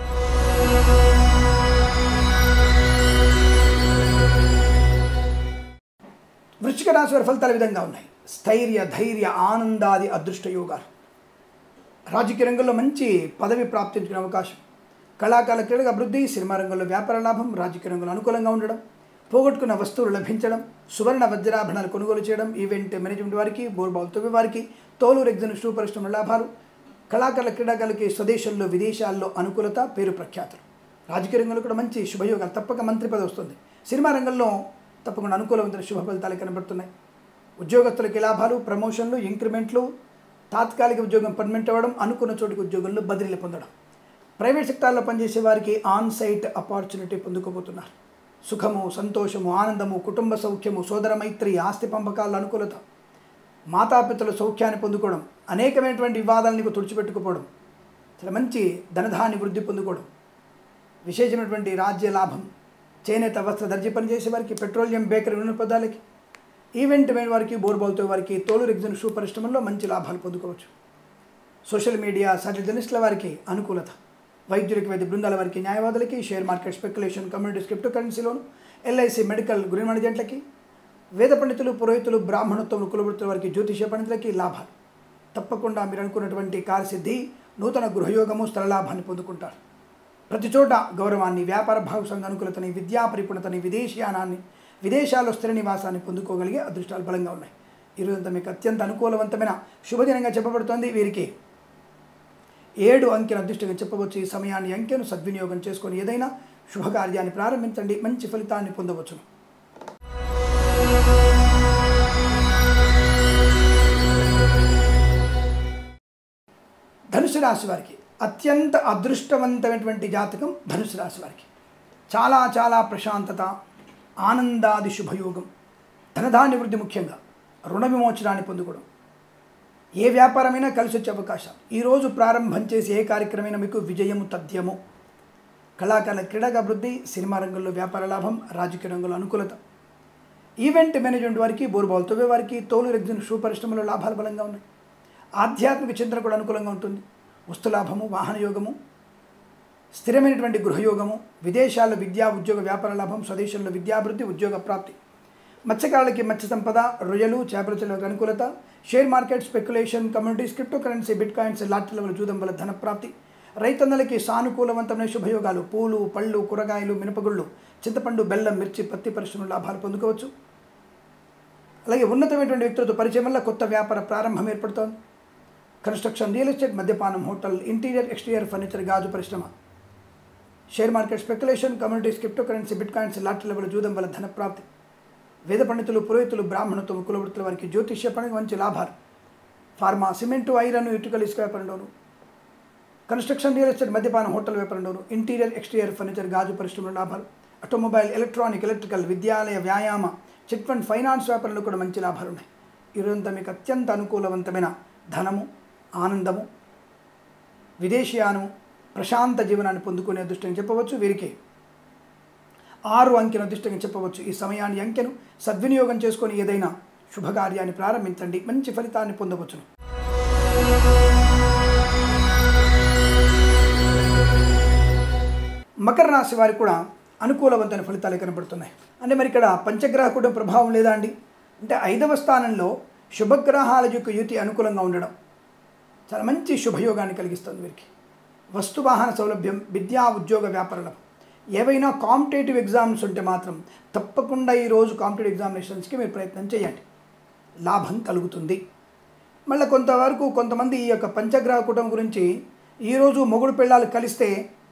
వృశ్చిక రాశి వారి ఫలితాలు ఈ విధంగా ఉన్నాయి స్థైర్య ధైర్య ఆనందాది అదృష్ట యోగాలు రాజకీయ రంగంలో మంచి పదవి ప్రాప్తించుకునే అవకాశం కళాకాల క్రీడగా అభివృద్ధి సినిమా రంగంలో వ్యాపార లాభం రాజకీయ రంగంలో అనుకూలంగా ఉండడం పోగొట్టుకున్న వస్తువులు లభించడం సువర్ణ వజ్రాభరణాలు కొనుగోలు చేయడం ఈవెంట్ మేనేజ్మెంట్ వారికి బోర్బాల్ తొవ్వి వారికి తోలు రెగ్జన్ షూ పరిశ్రమ లాభాలు కళాకారుల క్రీడాకారులకి స్వదేశంలో విదేశాల్లో అనుకూలత పేరు ప్రఖ్యాతులు రాజకీయ రంగంలో కూడా మంచి శుభయోగాలు తప్పక మంత్రి పదవి వస్తుంది సినిమా రంగంలో తప్పకుండా అనుకూలవంతమైన శుభ ఫలితాలు కనబడుతున్నాయి ఉద్యోగస్తులకి లాభాలు ప్రమోషన్లు ఇంక్రిమెంట్లు తాత్కాలిక ఉద్యోగం పర్మనెంట్ అవ్వడం అనుకున్న చోటుకి ఉద్యోగంలో బదిలీలు పొందడం ప్రైవేట్ సెక్టార్లో పనిచేసే వారికి ఆన్ సైట్ ఆపర్చునిటీ పొందుకోబోతున్నారు సుఖము సంతోషము ఆనందము కుటుంబ సౌఖ్యము సోదర మైత్రి ఆస్తి పంపకాల అనుకూలత మాతాపితల సౌఖ్యాన్ని పొందుకోవడం అనేకమైనటువంటి వివాదాలను నీకు తుడిచిపెట్టుకుపోవడం చాలా మంచి ధనధాన్య వృద్ధి పొందుకోవడం విశేషమైనటువంటి రాజ్య లాభం చేనేత వస్త్ర దర్జీ పనిచేసే వారికి పెట్రోలియం బేకరీ నూనె పదాలకి ఈవెంట్ మెయిన్ వారికి బోర్బాల్తో వారికి తోలు రెగ్జన్ షూ పరిశ్రమల్లో మంచి లాభాలు పొందుకోవచ్చు సోషల్ మీడియా సర్జల్ జర్నలిస్టుల వారికి అనుకూలత వైద్యులకి వైద్య బృందాల వారికి న్యాయవాదులకి share market speculation communities crypto కరెన్సీలోను ఎల్ఐసి మెడికల్ గురి మేనేజెంట్లకి వేద పండితులు పురోహితులు బ్రాహ్మణత్వం కులవృత్తుల వారికి జ్యోతిష పండితులకి లాభాలు తప్పకుండా మీరు అనుకున్నటువంటి కార్యసిద్ధి నూతన గృహయోగము స్థల లాభాన్ని పొందుకుంటారు ప్రతి చోట గౌరవాన్ని వ్యాపార భాగస్వామ్య అనుకూలతని విద్యా పరిపూర్ణతని విదేశీయానాన్ని విదేశాల్లో స్థిర నివాసాన్ని పొందుకోగలిగే అదృష్టాలు బలంగా ఉన్నాయి ఈరోజంతా మీకు అత్యంత అనుకూలవంతమైన శుభదినంగా చెప్పబడుతోంది వీరికి ఏడు అంకెను అదృష్టంగా చెప్పవచ్చు ఈ సమయాన్ని అంకెను సద్వినియోగం చేసుకొని ఏదైనా శుభకార్యాన్ని ప్రారంభించండి మంచి ఫలితాన్ని పొందవచ్చును ధనుసు రాశి వారికి అత్యంత అదృష్టవంతమైనటువంటి జాతకం ధనుసు రాశి వారికి చాలా చాలా ప్రశాంతత ఆనందాది శుభయోగం ధనధాన్య వృద్ధి ముఖ్యంగా రుణ విమోచనాన్ని పొందుకోవడం ఏ వ్యాపారమైనా కలిసి వచ్చే అవకాశం ఈరోజు ప్రారంభం చేసి ఏ కార్యక్రమైనా మీకు విజయము తథ్యము కళాకారుల క్రీడగా అభివృద్ధి సినిమా రంగంలో వ్యాపార లాభం రాజకీయ రంగంలో అనుకూలత ఈవెంట్ మేనేజ్మెంట్ వారికి బోర్బాల్ తొవ్వే వారికి తోలు రెగ్జిన్ షూ పరిశ్రమలో లాభాలు బలంగా ఉన్నాయి ఆధ్యాత్మిక చింతన కూడా అనుకూలంగా ఉంటుంది వస్తులాభము వాహన యోగము స్థిరమైనటువంటి గృహయోగము విదేశాల్లో విద్యా ఉద్యోగ వ్యాపార లాభం స్వదేశంలో విద్యాభివృద్ధి ఉద్యోగ ప్రాప్తి మత్స్యకారులకి మత్స్య సంపద రొయ్యలు చేపల చెరువులకు అనుకూలత share market speculation communities crypto currency bitcoins lottery level జూదం వల్ల ధన ప్రాప్తి రైతన్నలకి సానుకూలవంతమైన శుభయోగాలు పూలు పళ్ళు కూరగాయలు మినపగుళ్ళు చింతపండు బెల్లం మిర్చి పత్తి పరిశ్రమ లాభాలు పొందుకోవచ్చు అలాగే ఉన్నతమైనటువంటి వ్యక్తులతో పరిచయం వల్ల కొత్త వ్యాపార ప్రారంభం ఏర్పడుతోంది కన్స్ట్రక్షన్ రియల్ ఎస్టేట్ మద్యపానం హోటల్ ఇంటీరియర్ ఎక్స్టీరియర్ ఫర్నిచర్ గాజు పరిశ్రమ share market speculation communities crypto currency bitcoins lottery level జూదం వల్ల ధన ప్రాప్తి వేద పండితులు పురోహితులు బ్రాహ్మణత్వం కులవృత్తుల వారికి జ్యోతిష్య పనికి మంచి లాభాలు ఫార్మా సిమెంటు ఐరన్ ఇటుకలు ఇసుక వ్యాపారంలోను కన్స్ట్రక్షన్ రియల్ ఎస్టేట్ మద్యపానం హోటల్ వ్యాపారంలోను ఇంటీరియర్ ఎక్స్టీరియర్ ఫర్నిచర్ గాజు పరిశ్రమలో లాభాలు ఆటోమొబైల్ ఎలక్ట్రానిక్ ఎలక్ట్రికల్ విద్యాలయ వ్యాయామ చిట్ ఫండ్ ఫైనాన్స్ వ్యాపారంలో కూడా మంచి లాభాలు ఉన్నాయి ఈరోజంతా మీకు అత్యంత అనుకూలవంతమైన ధనము ఆనందము విదేశీయానము ప్రశాంత జీవనాన్ని పొందుకునే అదృష్టంగా చెప్పవచ్చు వీరికి ఆరు అంకెను అదృష్టంగా చెప్పవచ్చు ఈ సమయాన్ని అంకెను సద్వినియోగం చేసుకొని ఏదైనా శుభకార్యాన్ని ప్రారంభించండి మంచి ఫలితాన్ని పొందవచ్చును మకర రాశి వారికి కూడా అనుకూలవంతమైన ఫలితాలు కనబడుతున్నాయి అంటే మరి ఇక్కడ పంచగ్రహ కూడా ప్రభావం లేదా అండి అంటే ఐదవ స్థానంలో శుభగ్రహాల యొక్క యుతి అనుకూలంగా ఉండడం చాలా మంచి శుభయోగాన్ని కలిగిస్తుంది వీరికి వస్తు వాహన సౌలభ్యం విద్యా ఉద్యోగ వ్యాపారాలు ఏవైనా కాంపిటేటివ్ ఎగ్జామ్స్ ఉంటే మాత్రం తప్పకుండా ఈరోజు కాంపిటేటివ్ ఎగ్జామినేషన్స్కి మీరు ప్రయత్నం చేయండి లాభం కలుగుతుంది మళ్ళీ కొంతవరకు కొంతమంది ఈ యొక్క పంచగ్రహ కుటుంబం గురించి ఈరోజు మొగుడు పిల్లలు కలిస్తే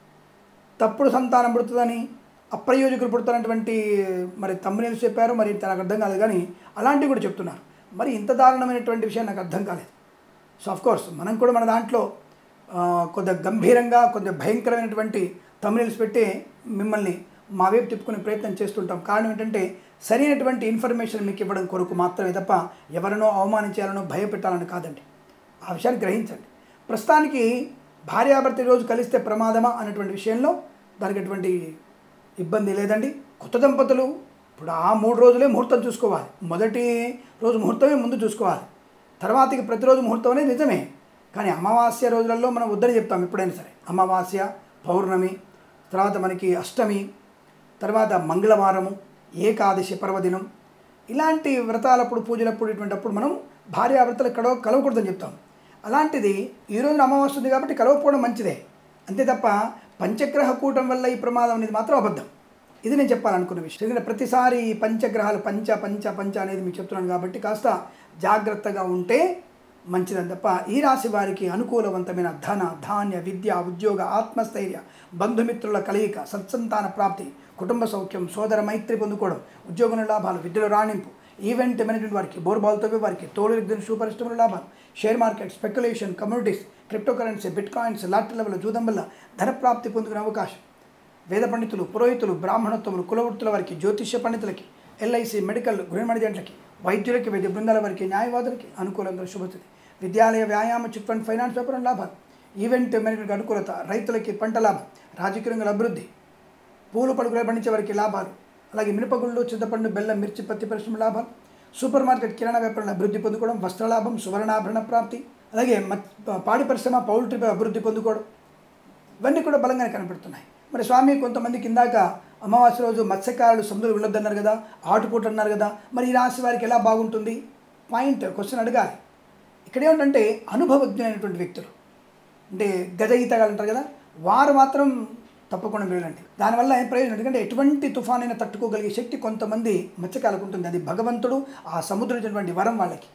తప్పుడు సంతానం పుడుతుందని అప్రయోజకులు పుడతారన్నటువంటి మరి తమ్మునేలు చెప్పారు మరి తనకు అర్థం కాలేదు కానీ అలాంటివి కూడా చెప్తున్నారు మరి ఇంత దారుణమైనటువంటి విషయం నాకు అర్థం కాలేదు సో ఆఫ్ కోర్స్ మనం కూడా మన దాంట్లో ఆ, కొద్దిగా గంభీరంగా కొద్దిగా భయంకరమైనటువంటి తమ్మునేల్స్ పెట్టి మిమ్మల్ని మా వైపు తిప్పుకునే ప్రయత్నం చేస్తుంటాం కారణం ఏంటంటే సరైనటువంటి ఇన్ఫర్మేషన్ మీకు ఇవ్వడం కొరకు మాత్రమే తప్ప ఎవరినో అవమానించాలనో భయపెట్టాలని కాదండి ఆ విషయాన్ని గ్రహించండి ప్రస్తుతానికి భార్యాభర్త ఈ రోజు కలిస్తే ప్రమాదమా అనేటువంటి విషయంలో దానికి ఎటువంటి ఇబ్బంది లేదండి కొత్త దంపతులు ఇప్పుడు ఆ మూడు రోజులే ముహూర్తం చూసుకోవాలి మొదటి రోజు ముహూర్తమే ముందు చూసుకోవాలి తర్వాతకి ప్రతిరోజు ముహూర్తం అనేది నిజమే కానీ అమావాస్య రోజులలో మనం వద్దని చెప్తాం ఎప్పుడైనా సరే అమావాస్య పౌర్ణమి తర్వాత మనకి అష్టమి తర్వాత మంగళవారము ఏకాదశి పర్వదినం ఇలాంటి వ్రతాలప్పుడు పూజలప్పుడు ఇటువంటి అప్పుడు మనం భార్యాభర్తలు కలవ కలవకూడదని చెప్తాం అలాంటిది ఈ రోజున అమావాస్య ఉంది కాబట్టి కలవకపోవడం మంచిదే అంతే తప్ప పంచగ్రహ కూటం వల్ల ఈ ప్రమాదం అనేది మాత్రం అబద్ధం ఇది నేను చెప్పాలనుకున్న విషయం ఎందుకంటే ప్రతిసారి ఈ పంచగ్రహాలు పంచ పంచ పంచ అనేది మీకు చెప్తున్నాను కాబట్టి కాస్త జాగ్రత్తగా ఉంటే మంచిదని తప్ప ఈ రాశి వారికి అనుకూలవంతమైన ధన ధాన్య విద్య ఉద్యోగ ఆత్మస్థైర్య బంధుమిత్రుల కలయిక సత్సంతాన ప్రాప్తి కుటుంబ సౌఖ్యం సోదర మైత్రి పొందుకోవడం ఉద్యోగంలో లాభాలు విద్యలో రాణింపు ఈవెంట్ మేనేజ్మెంట్ వారికి బోర్బాల్తో వారికి తోలు విద్యుత్ షూ పరిశ్రమల లాభాలు share market speculation communities crypto currency bitcoins lottery level జూదం వల్ల ధన ప్రాప్తి పొందుకునే అవకాశం వేద పండితులు పురోహితులు బ్రాహ్మణత్వములు కులవృత్తుల వారికి జ్యోతిష్య పండితులకి ఎల్ఐసి మెడికల్ గృహ మేనేజెంట్లకి వైద్యులకి వైద్య బృందాల వారికి న్యాయవాదులకి అనుకూలంగా శుభతిథి విద్యాలయ వ్యాయామ చిట్ ఫండ్ ఫైనాన్స్ వ్యాపారం లాభాలు ఈవెంట్ మేనేజ్మెంట్ అనుకూలత రైతులకి పంట లాభం రాజకీయ రంగాల అభివృద్ధి పూలు పడుకులు పండించే వారికి లాభాలు అలాగే మినపగుళ్ళు చింతపండు బెల్లం మిర్చి పత్తి పరిశ్రమ లాభాలు సూపర్ మార్కెట్ కిరాణా వ్యాపారంలో అభివృద్ధి పొందుకోవడం వస్త్రలాభం సువర్ణాభరణ ప్రాప్తి అలాగే మత్ పాడి పరిశ్రమ పౌల్ట్రీ అభివృద్ధి పొందుకోవడం ఇవన్నీ కూడా బలంగానే కనపడుతున్నాయి మరి స్వామి కొంతమందికి ఇందాక అమావాస్య రోజు మత్స్యకారులు సముద్రం వెళ్ళొద్దన్నారు కదా ఆటుపోటు అన్నారు కదా మరి ఈ రాశి వారికి ఎలా బాగుంటుంది పాయింట్ క్వశ్చన్ అడగాలి ఇక్కడ ఏమిటంటే అనుభవజ్ఞులైనటువంటి వ్యక్తులు అంటే గజ ఈతగాళ్ళు అంటారు కదా వారు మాత్రం తప్పకుండా వెళ్ళండి దానివల్ల ఏం ప్రయోజనం ఎందుకంటే ఎటువంటి తుఫానైనా తట్టుకోగలిగే శక్తి కొంతమంది మత్స్యకాలకు ఉంటుంది అది భగవంతుడు ఆ సముద్రం ఇచ్చినటువంటి వరం వాళ్ళకి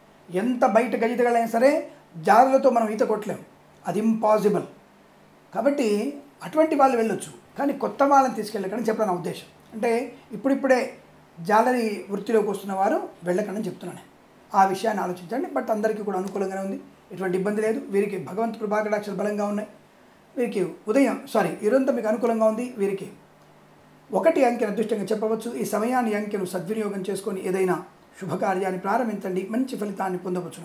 ఎంత బయట గజ ఈతగాళ్ళైనా సరే జారులతో మనం ఈత కొట్టలేం అది ఇంపాసిబుల్ కాబట్టి అటువంటి వాళ్ళు వెళ్ళొచ్చు కానీ కొత్త వాళ్ళని తీసుకెళ్ళకండి చెప్పడం నా ఉద్దేశం అంటే ఇప్పుడిప్పుడే జాలరీ వృత్తిలోకి వస్తున్న వారు వెళ్ళకండి చెప్తున్నాను ఆ విషయాన్ని ఆలోచించండి బట్ అందరికీ కూడా అనుకూలంగానే ఉంది ఎటువంటి ఇబ్బంది లేదు వీరికి భగవంతు కృపాకటాక్షలు బలంగా ఉన్నాయి వీరికి ఉదయం సారీ ఈరోజంతా మీకు అనుకూలంగా ఉంది వీరికి ఒకటి అంకెను అదృష్టంగా చెప్పవచ్చు ఈ సమయాన్ని అంకెను సద్వినియోగం చేసుకొని ఏదైనా శుభకార్యాన్ని ప్రారంభించండి మంచి ఫలితాన్ని పొందవచ్చును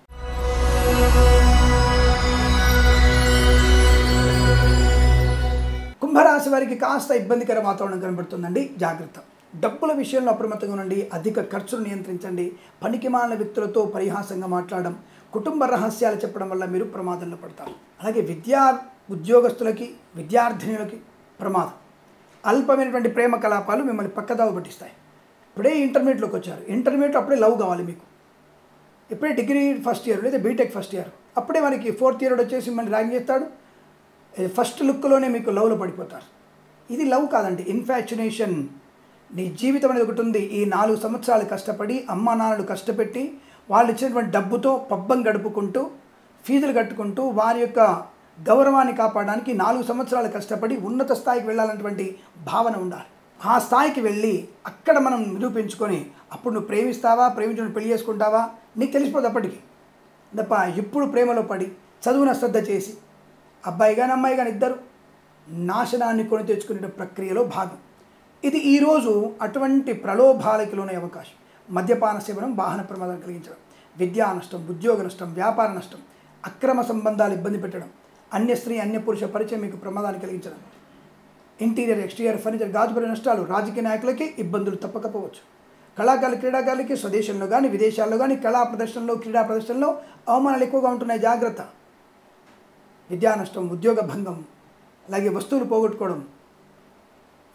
కుంభరాశి వారికి కాస్త ఇబ్బందికర వాతావరణం కనబడుతుందండి జాగ్రత్త డబ్బుల విషయంలో అప్రమత్తంగా ఉండండి అధిక ఖర్చులు నియంత్రించండి పనికిమాలిన వ్యక్తులతో పరిహాసంగా మాట్లాడడం కుటుంబ రహస్యాలు చెప్పడం వల్ల మీరు ప్రమాదంలో పడతారు అలాగే విద్యా ఉద్యోగస్తులకి విద్యార్థినులకి ప్రమాదం అల్పమైనటువంటి ప్రేమ కలాపాలు మిమ్మల్ని పక్కదావ పట్టిస్తాయి ఇప్పుడే ఇంటర్మీడియట్లోకి వచ్చారు ఇంటర్మీడియట్ అప్పుడే లవ్ కావాలి మీకు ఇప్పుడే డిగ్రీ ఫస్ట్ ఇయర్ లేదా బీటెక్ ఫస్ట్ ఇయర్ అప్పుడే మనకి ఫోర్త్ ఇయర్ వచ్చేసి మిమ్మల్ని ర్యాంక్ చేస్తాడు ఫస్ట్ లుక్లోనే మీకు లవ్లో పడిపోతారు ఇది లవ్ కాదండి ఇన్ఫాచునేషన్ నీ జీవితం అనేది ఒకటి ఉంది ఈ నాలుగు సంవత్సరాలు కష్టపడి అమ్మా నాన్నలు కష్టపెట్టి వాళ్ళు ఇచ్చినటువంటి డబ్బుతో పబ్బం గడుపుకుంటూ ఫీజులు కట్టుకుంటూ వారి యొక్క గౌరవాన్ని కాపాడడానికి నాలుగు సంవత్సరాలు కష్టపడి ఉన్నత స్థాయికి వెళ్ళాలన్నటువంటి భావన ఉండాలి ఆ స్థాయికి వెళ్ళి అక్కడ మనం నిరూపించుకొని అప్పుడు నువ్వు ప్రేమిస్తావా ప్రేమించుకుని పెళ్లి చేసుకుంటావా నీకు తెలిసిపోదు అప్పటికి తప్ప ఇప్పుడు ప్రేమలో పడి చదువున శ్రద్ధ చేసి అబ్బాయి కానీ అమ్మాయి కానీ ఇద్దరు నాశనాన్ని కొని తెచ్చుకునే ప్రక్రియలో భాగం ఇది ఈరోజు అటువంటి ప్రలోభాలకి లోనే అవకాశం మద్యపాన సేవనం వాహన ప్రమాదం కలిగించడం విద్యా నష్టం ఉద్యోగ నష్టం వ్యాపార నష్టం అక్రమ సంబంధాలు ఇబ్బంది పెట్టడం అన్య స్త్రీ అన్య పురుష పరిచయం మీకు ప్రమాదాన్ని కలిగించడం ఇంటీరియర్ ఎక్స్టీరియర్ ఫర్నిచర్ గాజుపరి నష్టాలు రాజకీయ నాయకులకి ఇబ్బందులు తప్పకపోవచ్చు కళాకారులు క్రీడాకారులకి స్వదేశంలో కానీ విదేశాల్లో కానీ కళా ప్రదర్శనలో క్రీడా ప్రదర్శనలో అవమానాలు ఎక్కువగా ఉంటున్నాయి జాగ్రత్త విద్యా నష్టం ఉద్యోగ భంగం అలాగే వస్తువులు పోగొట్టుకోవడం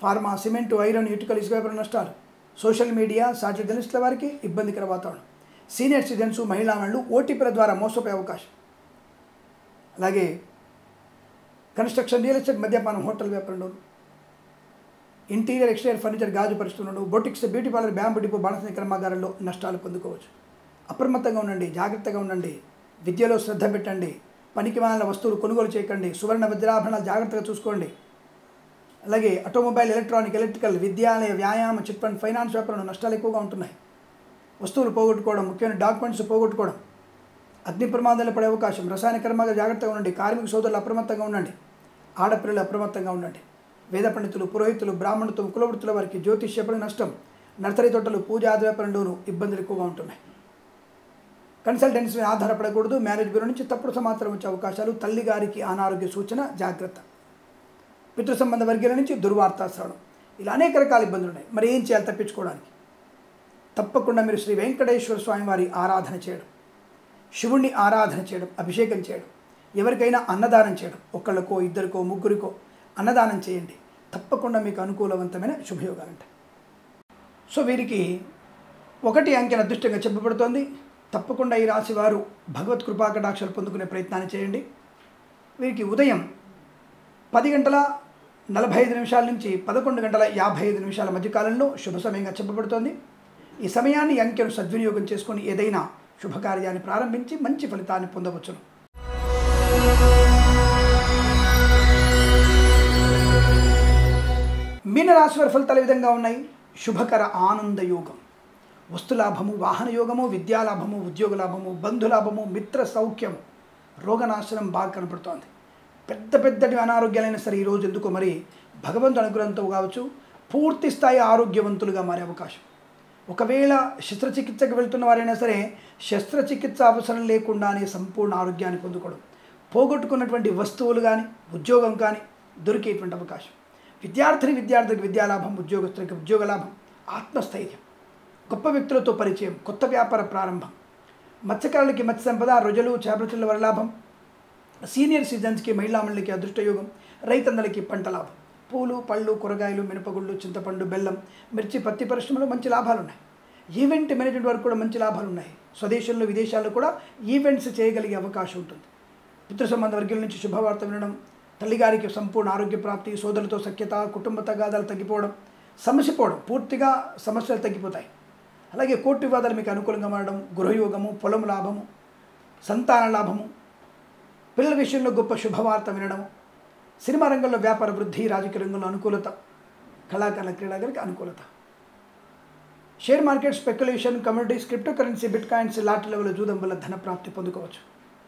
ఫార్మా సిమెంటు ఐరన్ ఇటుకలు ఇసుక వ్యాపారం నష్టాలు సోషల్ మీడియా సాటి జర్నలిస్టుల వారికి ఇబ్బందికర వాతావరణం సీనియర్ సిటిజన్స్ మహిళా మహిళలు ఓటీపీల ద్వారా మోసపోయే అవకాశం అలాగే కన్స్ట్రక్షన్ రియల్ ఎస్టేట్ మద్యపానం హోటల్ వ్యాపారంలో ఇంటీరియర్ ఎక్స్టీరియర్ ఫర్నిచర్ గాజు పరిశ్రమలు boutiques beauty parlour bamboo depot బాణసని కర్మాగారంలో నష్టాలు పొందుకోవచ్చు అప్రమత్తంగా ఉండండి జాగ్రత్తగా ఉండండి విద్యలో శ్రద్ధ పెట్టండి పనికి మాలిన వస్తువులు కొనుగోలు చేయకండి సువర్ణ వజ్రాభరణాలు జాగ్రత్తగా చూసుకోండి అలాగే ఆటోమొబైల్ ఎలక్ట్రానిక్ ఎలక్ట్రికల్ విద్యాలయ వ్యాయామ చిట్ ఫండ్ ఫైనాన్స్ వ్యాపారంలో నష్టాలు ఎక్కువగా ఉంటున్నాయి వస్తువులు పోగొట్టుకోవడం ముఖ్యమైన డాక్యుమెంట్స్ పోగొట్టుకోవడం అగ్ని ప్రమాదాలు పడే అవకాశం రసాయన కర్మగా జాగ్రత్తగా ఉండండి కార్మిక సోదరులు అప్రమత్తంగా ఉండండి ఆడపిల్లలు అప్రమత్తంగా ఉండండి వేద పండితులు పురోహితులు బ్రాహ్మణులు కులవృత్తుల వారికి జ్యోతిష్యపడి నష్టం నర్సరీ తోటలు పూజా వ్యాపారంలోనూ ఇబ్బందులు ఎక్కువగా ఉంటున్నాయి కన్సల్టెన్సీ మీద ఆధారపడకూడదు మ్యారేజ్ బ్యూరో నుంచి తప్పుడు సమాచారం వచ్చే అవకాశాలు తల్లి గారికి అనారోగ్య సూచన జాగ్రత్త పితృ సంబంధ వర్గీయుల నుంచి దుర్వార్త శ్రవణం ఇలా అనేక రకాల ఇబ్బందులు ఉన్నాయి మరి ఏం చేయాలి తప్పించుకోవడానికి తప్పకుండా మీరు శ్రీ వెంకటేశ్వర స్వామి వారి ఆరాధన చేయడం శివుణ్ణి ఆరాధన చేయడం అభిషేకం చేయడం ఎవరికైనా అన్నదానం చేయడం ఒకళ్ళకో ఇద్దరికో ముగ్గురికో అన్నదానం చేయండి తప్పకుండా మీకు అనుకూలవంతమైన శుభయోగాలు ఉంటాయి సో వీరికి ఒకటి అంకెన అదృష్టంగా చెప్పబడుతోంది తప్పకుండా ఈ రాశి వారు భగవత్ కృపాకటాక్షలు పొందుకునే ప్రయత్నాన్ని చేయండి వీరికి ఉదయం పది గంటల నలభై ఐదు నిమిషాల నుంచి పదకొండు గంటల యాభై ఐదు నిమిషాల మధ్యకాలంలో శుభ సమయంగా చెప్పబడుతోంది ఈ సమయాన్ని ఈ అంకెను సద్వినియోగం చేసుకొని ఏదైనా శుభకార్యాన్ని ప్రారంభించి మంచి ఫలితాన్ని పొందవచ్చును మీనరాశి వారి ఫలితాలు ఈ విధంగా ఉన్నాయి శుభకర ఆనంద యోగం వస్తులాభము వాహన యోగము విద్యాలాభము ఉద్యోగ లాభము బంధులాభము మిత్ర సౌఖ్యము రోగనాశనం బాగా కనపడుతోంది పెద్ద పెద్దటి అనారోగ్యాలైనా సరే ఈరోజు ఎందుకో మరి భగవంతు అనుగ్రహంతో కావచ్చు పూర్తి స్థాయి ఆరోగ్యవంతులుగా మారే అవకాశం ఒకవేళ శస్త్రచికిత్సకు వెళ్తున్న వారైనా సరే శస్త్రచికిత్స అవసరం లేకుండానే సంపూర్ణ ఆరోగ్యాన్ని పొందుకోవడం పోగొట్టుకున్నటువంటి వస్తువులు కానీ ఉద్యోగం కానీ దొరికేటువంటి అవకాశం విద్యార్థిని విద్యార్థికి విద్యాలాభం ఉద్యోగస్తులకి ఉద్యోగ లాభం ఆత్మస్థైర్యం గొప్ప వ్యక్తులతో పరిచయం కొత్త వ్యాపార ప్రారంభం మత్స్యకారులకి మత్స్య సంపద రొజలు చేపల వర లాభం సీనియర్ సిటిజన్స్కి మహిళామణులకి అదృష్టయోగం రైతన్నలకి పంట లాభం పూలు పళ్ళు కూరగాయలు మినపగుళ్ళు చింతపండు బెల్లం మిర్చి పత్తి పరిశ్రమలో మంచి లాభాలు ఉన్నాయి ఈవెంట్ మేనేజ్మెంట్ వరకు కూడా మంచి లాభాలు ఉన్నాయి స్వదేశంలో విదేశాల్లో కూడా ఈవెంట్స్ చేయగలిగే అవకాశం ఉంటుంది పితృ సంబంధ వర్గీయుల నుంచి శుభవార్త వినడం తల్లిగారికి సంపూర్ణ ఆరోగ్య ప్రాప్తి సోదరులతో సఖ్యత కుటుంబ తగాదాలు తగ్గిపోవడం సమసిపోవడం పూర్తిగా సమస్యలు తగ్గిపోతాయి అలాగే కోర్టు వివాదాలు మీకు అనుకూలంగా మారడం గృహయోగము పొలం లాభము సంతాన లాభము పిల్లల విషయంలో గొప్ప శుభవార్త వినడం సినిమా రంగంలో వ్యాపార వృద్ధి రాజకీయ రంగంలో అనుకూలత కళాకారుల క్రీడాగారికి అనుకూలత share market speculation communities crypto currency bitcoins lot level జూదం వల్ల ధన ప్రాప్తి పొందుకోవచ్చు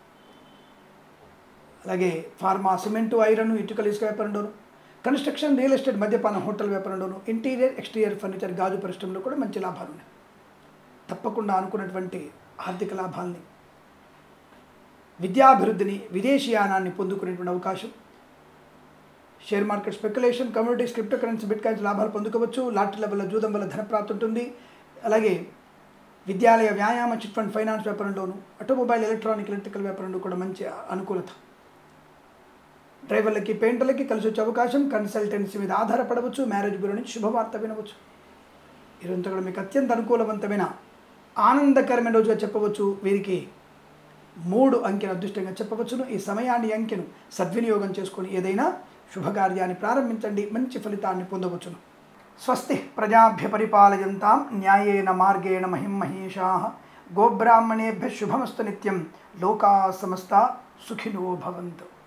అలాగే ఫార్మా సిమెంటు ఐరన్ ఇటుకలు ఇసుక వ్యాపారంలోను కన్స్ట్రక్షన్ రియల్ ఎస్టేట్ మద్యపాన హోటల్ వ్యాపారంలోను ఇంటీరియర్ ఎక్స్టీరియర్ ఫర్నిచర్ గాజు పరిశ్రమలో కూడా మంచి లాభాలు ఉన్నాయి తప్పకుండా అనుకున్నటువంటి ఆర్థిక లాభాల్ని విద్యాభివృద్ధిని విదేశీయానాన్ని పొందుకునేటువంటి అవకాశం share market speculation communities crypto currency bitcoins లాభాలు పొందుకోవచ్చు లాటరీ లెవెల్లో జూదం వల్ల ధనప్రాప్తి ఉంటుంది అలాగే విద్యాలయ వ్యాయామ చిట్ ఫండ్ ఫైనాన్స్ వ్యాపారంలోను ఆటోమొబైల్ ఎలక్ట్రానిక్ ఎలక్ట్రికల్ వ్యాపారంలో కూడా మంచి అనుకూలత డ్రైవర్లకి పెయింటర్లకి కలిసి వచ్చే అవకాశం కన్సల్టెన్సీ మీద ఆధారపడవచ్చు మ్యారేజ్ బ్యూరో నుంచి శుభవార్త వినవచ్చు ఇదంతా కూడా మీకు అత్యంత అనుకూలవంతమైన ఆనందకరమైన రోజుగా చెప్పవచ్చు వీరికి మూడు అంకెను అదృష్టంగా చెప్పవచ్చును ఈ సమయాన్ని ఈ అంకెను సద్వినియోగం చేసుకొని ఏదైనా శుభకార్యాన్ని ప్రారంభించండి మంచి ఫలితాన్ని పొందవచ్చును స్వస్తి ప్రజాభ్య పరిపాలయంతాం న్యాయేన మార్గేణ మహిం మహేషా గోబ్రాహ్మణేభ్య శుభమస్తు నిత్యం లోకా సమస్త సుఖినో భవంతు